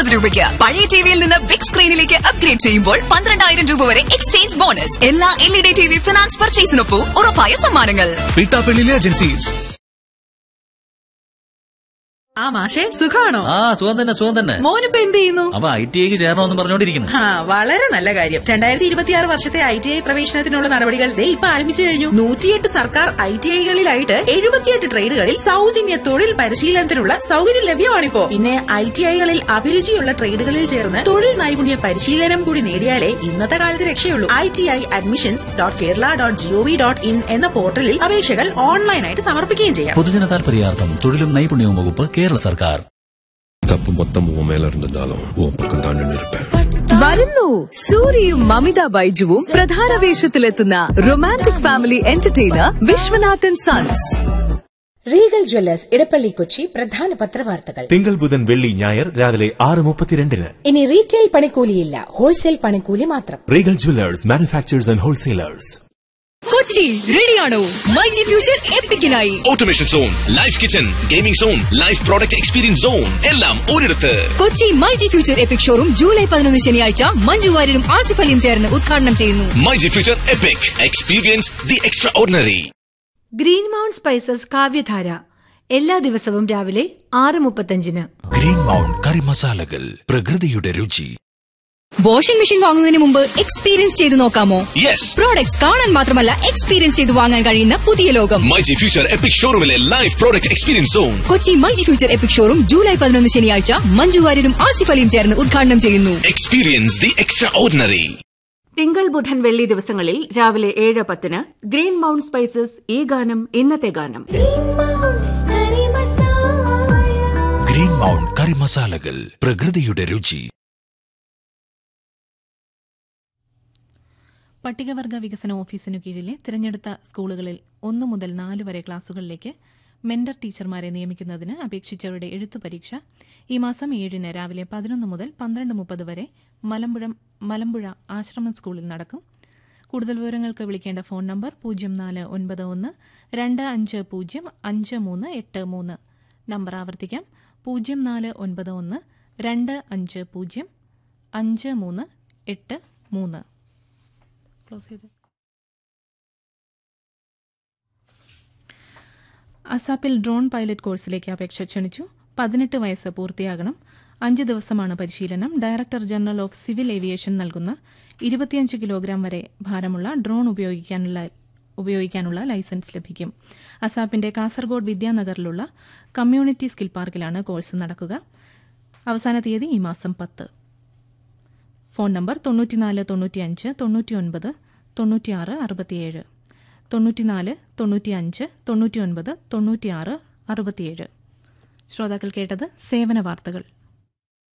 അൻപത് രൂപയ്ക്ക് പഴയ ടിവിയിൽ നിന്ന് ബിഗ് സ്ക്രീനിലേക്ക് അപ്ഗ്രേഡ് ചെയ്യുമ്പോൾ പന്ത്രണ്ടായിരം രൂപ വരെ എക്സ്ചേഞ്ച് ബോണസ് എല്ലാ L E D T V finance പർച്ചേസിനൊപ്പം ഉറപ്പായ സമ്മാനങ്ങൾ പീട്ടാപ്പള്ളിയിലെ ഏജൻസീസ് ആ മാഷേ സുഖാണോ ആ സുഖം തന്നെ സുഖം തന്നെ മോനിപ്പോ എന്ത് ചെയ്യുന്നു അവ ഐ ടി ഐക്ക് ചേരണമെന്ന് പറഞ്ഞോണ്ടിരിക്കുന്നു ആ വളരെ നല്ല കാര്യം രണ്ടായിരത്തി ഇരുപത്തിയാറ് വർഷത്തെ ഐ ടി ഐ പ്രവേശനത്തിനുള്ള നടപടികൾ ദേ ഇപ്പൊ ആരംഭിച്ചു കഴിഞ്ഞു നൂറ്റിയെട്ട് സർക്കാർ ഐ ടി ഐകളിലായിട്ട് എഴുപത്തിയെട്ട് ട്രേഡുകളിൽ സൗജന്യ തൊഴിൽ പരിശീലനത്തിനുള്ള സൗകര്യം ലഭ്യമാണിപ്പോ പിന്നെ ഐ ടി ഐകളിൽ അഭിരുചിയുള്ള ട്രേഡുകളിൽ ചേർന്ന് തൊഴിൽ നൈപുണ്യ പരിശീലനം കൂടി നേടിയാലേ ഇന്നത്തെ കാലത്ത് രക്ഷയുള്ളൂ I T I admissions dot Kerala dot GOV dot in എന്ന പോർട്ടലിൽ അപേക്ഷകൾ ഓൺലൈനായിട്ട് സമർപ്പിക്കുകയും ചെയ്യാം പൊതുജന താൽപര്യാർത്ഥം തൊഴിലും നൈപുണ്യവും വകുപ്പ് കേരള സർക്കാർ தப்பு மொத்தம் உன் மேல இருந்திருந்தாலும் உன் பக்கம் தான் நின்று இருப்பேன் വരുന്നു സൂര്യയും മമിത ബൈജുവും പ്രധാന വേഷത്തിലെത്തുന്ന romantic family entertainer Viswanathan sons Regal jewellers Edappally Kochi പ്രധാന പത്രവാർത്തകൾ തിങ്കൾ ബുധൻ വെള്ളി ഞായർ രാവിലെ ആറ് മുപ്പത്തിരണ്ടിന് ഇനി റീറ്റെയിൽ പണിക്കൂലിയില്ല ഹോൾസെയിൽ പണിക്കൂലി മാത്രം Regal jewellers manufacturers and wholesalers Kochi റെഡിയാണോ മൈജി ഫ്യൂച്ചർ എപ്പിക്കിനായി automation zone life kitchen gaming zone life product experience zone എല്ലാം ഒരിടത്ത് Kochi myG future epic showroom July പതിനൊന്ന് ശനിയാഴ്ച മഞ്ജു വാര്യരും ആസിഫ് അലിയും ചേർന്ന് ഉദ്ഘാടനം ചെയ്യുന്നു myG future epic experience the extraordinary green mount spices കാവ്യധാര എല്ലാ ദിവസവും രാവിലെ ആറ് മുപ്പത്തഞ്ചിന് ഗ്രീൻ മൗണ്ട് കറി മസാലകൾ പ്രകൃതിയുടെ രുചി വാഷിംഗ് മെഷീൻ വാങ്ങുന്നതിന് മുമ്പ് എക്സ്പീരിയൻസ് ചെയ്ത് നോക്കാമോ യെസ് പ്രോഡക്ട്സ് കാണാൻ മാത്രമല്ല എക്സ്പീരിയൻസ് ചെയ്ത് വാങ്ങാൻ കഴിയുന്ന പുതിയ ലോകം മൈജി ഫ്യൂച്ചർ എപ്പിക് ഷോറൂമിലെ life product experience zone Kochi myG future epic showroom July പതിനൊന്ന് ശനിയാഴ്ച മഞ്ജു വാര്യരും ആസിഫ് അലിയും ചേർന്ന് ഉദ്ഘാടനം ചെയ്യുന്നു എക്സ്പീരിയൻസ് ദി എക്സ്ട്രാ ഓർഡിനറി തിങ്കൾ ബുധൻ വെള്ളി ദിവസങ്ങളിൽ രാവിലെ ഏഴ് പത്തിന് ഗ്രീൻ മൗണ്ട് സ്പൈസസ് ഈ ഗാനം ഇന്നത്തെ ഗാനം ഗ്രീൻ മൗണ്ട് കറി മസാലകൾ പ്രകൃതിയുടെ രുചി പട്ടികവർഗ വികസന ഓഫീസിനു കീഴിലെ തിരഞ്ഞെടുത്ത സ്കൂളുകളിൽ ഒന്നു മുതൽ നാല് വരെ ക്ലാസുകളിലേക്ക് മെന്റർ ടീച്ചർമാരെ നിയമിക്കുന്നതിന് അപേക്ഷിച്ചവരുടെ എഴുത്തു പരീക്ഷ ഈ മാസം ഏഴിന് രാവിലെ പതിനൊന്ന് മുതൽ പന്ത്രണ്ട് മുപ്പത് വരെ മലമ്പുഴ മലമ്പുഴ ആശ്രമം സ്കൂളിൽ നടക്കും കൂടുതൽ വിവരങ്ങൾക്ക് വിളിക്കേണ്ട ഫോൺ നമ്പർ പൂജ്യം നാല് ഒൻപത് ഒന്ന് രണ്ട് അഞ്ച് പൂജ്യം അഞ്ച് മൂന്ന് എട്ട് മൂന്ന് നമ്പർ ആവർത്തിക്കാം പൂജ്യം നാല് ഒൻപത് ഒന്ന് രണ്ട് അഞ്ച് പൂജ്യം അഞ്ച് മൂന്ന് എട്ട് മൂന്ന് ക്ലോസ് ചെയ്ത് അസാപ്പിൽ ഡ്രോൺ പൈലറ്റ് കോഴ്സിലേക്ക് അപേക്ഷ ക്ഷണിച്ചു പതിനെട്ട് വയസ്സ് പൂർത്തിയാകണം അഞ്ച് ദിവസമാണ് പരിശീലനം director general of civil aviation നൽകുന്ന ഇരുപത്തിയഞ്ച് കിലോഗ്രാം വരെ ഭാരമുള്ള ഡ്രോൺ ഉപയോഗിക്കാനുള്ള ഉപയോഗിക്കാനുള്ള ലൈസൻസ് ലഭിക്കും അസാപ്പിന്റെ കാസർഗോഡ് വിദ്യാനഗറിലുള്ള കമ്മ്യൂണിറ്റി സ്കിൽ പാർക്കിലാണ് കോഴ്സ് നടക്കുക അവസാന തീയതി ഈ മാസം പത്ത് ഫോൺ നമ്പർ തൊണ്ണൂറ്റിനാല് തൊണ്ണൂറ്റിയഞ്ച് തൊണ്ണൂറ്റിയൊൻപത് തൊണ്ണൂറ്റിയാറ് അറുപത്തിയേഴ് തൊണ്ണൂറ്റിനാല് തൊണ്ണൂറ്റിയഞ്ച് തൊണ്ണൂറ്റിയൊൻപത് തൊണ്ണൂറ്റിയാറ് അറുപത്തിയേഴ് ശ്രോതാക്കൾ കേട്ടത് സേവന വാർത്തകൾ